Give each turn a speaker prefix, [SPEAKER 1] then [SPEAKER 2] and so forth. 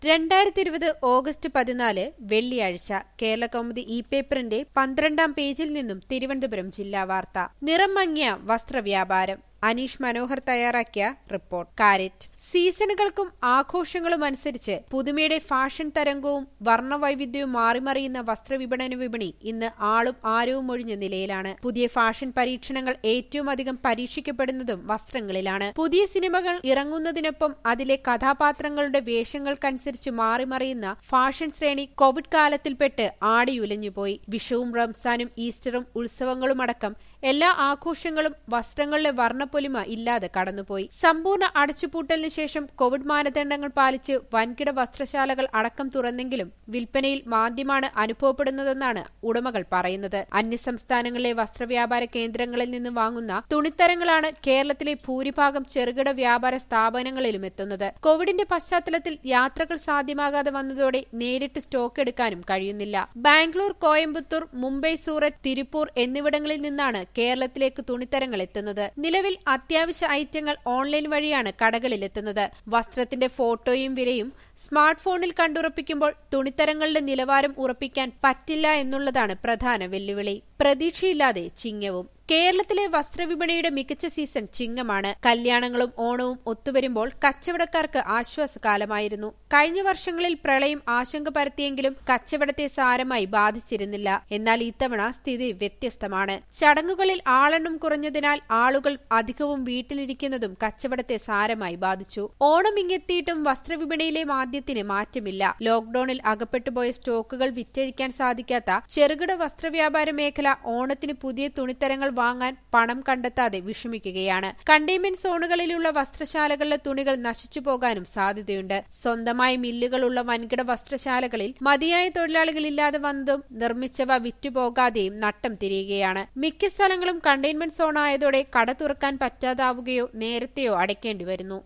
[SPEAKER 1] രണ്ടായിരത്തി ഇരുപത് ഓഗസ്റ്റ് പതിനാല് വെള്ളിയാഴ്ച കേരള കൗമുദി ഇ പേപ്പറിന്റെ പന്ത്രണ്ടാം പേജിൽ നിന്നും തിരുവനന്തപുരം ജില്ലാ വാർത്ത നിറം മങ്ങിയ വസ്ത്രവ്യാപാരം അനീഷ് മനോഹർ തയ്യാറാക്കിയ റിപ്പോർട്ട് കാരറ്റ് സീസണുകൾക്കും ആഘോഷങ്ങളും അനുസരിച്ച് പുതുമയുടെ ഫാഷൻ തരംഗവും വർണ്ണവൈവിധ്യവും മാറിമറിയുന്ന വസ്ത്രവിപണന വിപണി ഇന്ന് ആളും ആരവും ഒഴിഞ്ഞ നിലയിലാണ് പുതിയ ഫാഷൻ പരീക്ഷണങ്ങൾ ഏറ്റവും അധികം പരീക്ഷിക്കപ്പെടുന്നതും വസ്ത്രങ്ങളിലാണ് പുതിയ സിനിമകൾ ഇറങ്ങുന്നതിനൊപ്പം അതിലെ കഥാപാത്രങ്ങളുടെ വേഷങ്ങൾക്കനുസരിച്ച് മാറിമറിയുന്ന ഫാഷൻ ശ്രേണി കോവിഡ് കാലത്തിൽപ്പെട്ട് ആടിയുലഞ്ഞുപോയി വിഷുവും റംസാനും ഈസ്റ്ററും ഉത്സവങ്ങളുമടക്കം എല്ലാ ആഘോഷങ്ങളും വസ്ത്രങ്ങളിലെ വർണ്ണപ്പൊലിമ ഇല്ലാതെ കടന്നുപോയി സമ്പൂർണ്ണ അടച്ചുപൂട്ടലിന് ശേഷം കോവിഡ് മാനദണ്ഡങ്ങൾ പാലിച്ച് വൻകിട വസ്ത്രശാലകൾ അടക്കം തുറന്നെങ്കിലും വിൽപ്പനയിൽ മാന്ദ്യമാണ് അനുഭവപ്പെടുന്നതെന്നാണ് ഉടമകൾ പറയുന്നത് അന്യസംസ്ഥാനങ്ങളിലെ വസ്ത്രവ്യാപാര കേന്ദ്രങ്ങളിൽ നിന്ന് വാങ്ങുന്ന തുണിത്തരങ്ങളാണ് കേരളത്തിലെ ഭൂരിഭാഗം ചെറുകിട വ്യാപാര സ്ഥാപനങ്ങളിലും എത്തുന്നത് കോവിഡിന്റെ പശ്ചാത്തലത്തിൽ യാത്രകൾ സാധ്യമാകാതെ വന്നതോടെ നേരിട്ട് സ്റ്റോക്ക് എടുക്കാനും കഴിയുന്നില്ല ബാംഗ്ലൂർ കോയമ്പത്തൂർ മുംബൈ സൂറത്ത് തിരുപ്പൂർ എന്നിവിടങ്ങളിൽ നിന്നാണ് കേരളത്തിലേക്ക് തുണിത്തരങ്ങൾ എത്തുന്നത് നിലവിൽ അത്യാവശ്യ ഐറ്റങ്ങൾ ഓൺലൈൻ വഴിയാണ് കടകളിൽ എത്തുന്നത് വസ്ത്രത്തിന്റെ ഫോട്ടോയും വിലയും സ്മാർട്ട് ഫോണിൽ കണ്ടുറപ്പിക്കുമ്പോൾ തുണിത്തരങ്ങളുടെ നിലവാരം ഉറപ്പിക്കാൻ പറ്റില്ല എന്നുള്ളതാണ് പ്രധാന വെല്ലുവിളി പ്രതീക്ഷയില്ലാതെ ചിങ്ങവും കേരളത്തിലെ വസ്ത്രവിപണിയുടെ മികച്ച സീസൺ ചിങ്ങമാണ് കല്യാണങ്ങളും ഓണവും ഒത്തുവരുമ്പോൾ കച്ചവടക്കാർക്ക് ആശ്വാസകാലമായിരുന്നു കഴിഞ്ഞ വർഷങ്ങളിൽ പ്രളയം ആശങ്ക പരത്തിയെങ്കിലും കച്ചവടത്തെ സാരമായി ബാധിച്ചിരുന്നില്ല എന്നാൽ ഇത്തവണ സ്ഥിതി വ്യത്യസ്തമാണ് ചടങ്ങുകളിൽ ആളെണ്ണം കുറഞ്ഞതിനാൽ ആളുകൾ അധികവും വീട്ടിലിരിക്കുന്നതും കച്ചവടത്തെ സാരമായി ബാധിച്ചു ഓണം ഇങ്ങെത്തിയിട്ടും വസ്ത്രവിപണിയിലെ മാന്ദ്യത്തിന് മാറ്റമില്ല ലോക്ഡൌണിൽ അകപ്പെട്ടുപോയ സ്റ്റോക്കുകൾ വിറ്റഴിക്കാൻ സാധിക്കാത്ത ചെറുകിട വസ്ത്രവ്യാപാര മേഖല ഓണത്തിന് പുതിയ തുണിത്തരങ്ങൾ വാങ്ങാൻ പണം കണ്ടെത്താതെ വിഷമിക്കുകയാണ് കണ്ടെയ്ൻമെന്റ് സോണുകളിലുള്ള വസ്ത്രശാലകളിലെ തുണികൾ നശിച്ചു പോകാനും സാധ്യതയുണ്ട് സ്വന്തമായി മില്ലുകളുള്ള വൻകിട വസ്ത്രശാലകളിൽ മതിയായ തൊഴിലാളികളില്ലാതെ വന്നതും നിർമ്മിച്ചവ വിറ്റുപോകാതെയും നട്ടം തിരിയുകയാണ് മിക്ക സ്ഥലങ്ങളും കണ്ടെയ്ൻമെന്റ് സോൺ ആയതോടെ കട തുറക്കാൻ പറ്റാതാവുകയോ നേരത്തെയോ അടയ്ക്കേണ്ടി വരുന്നു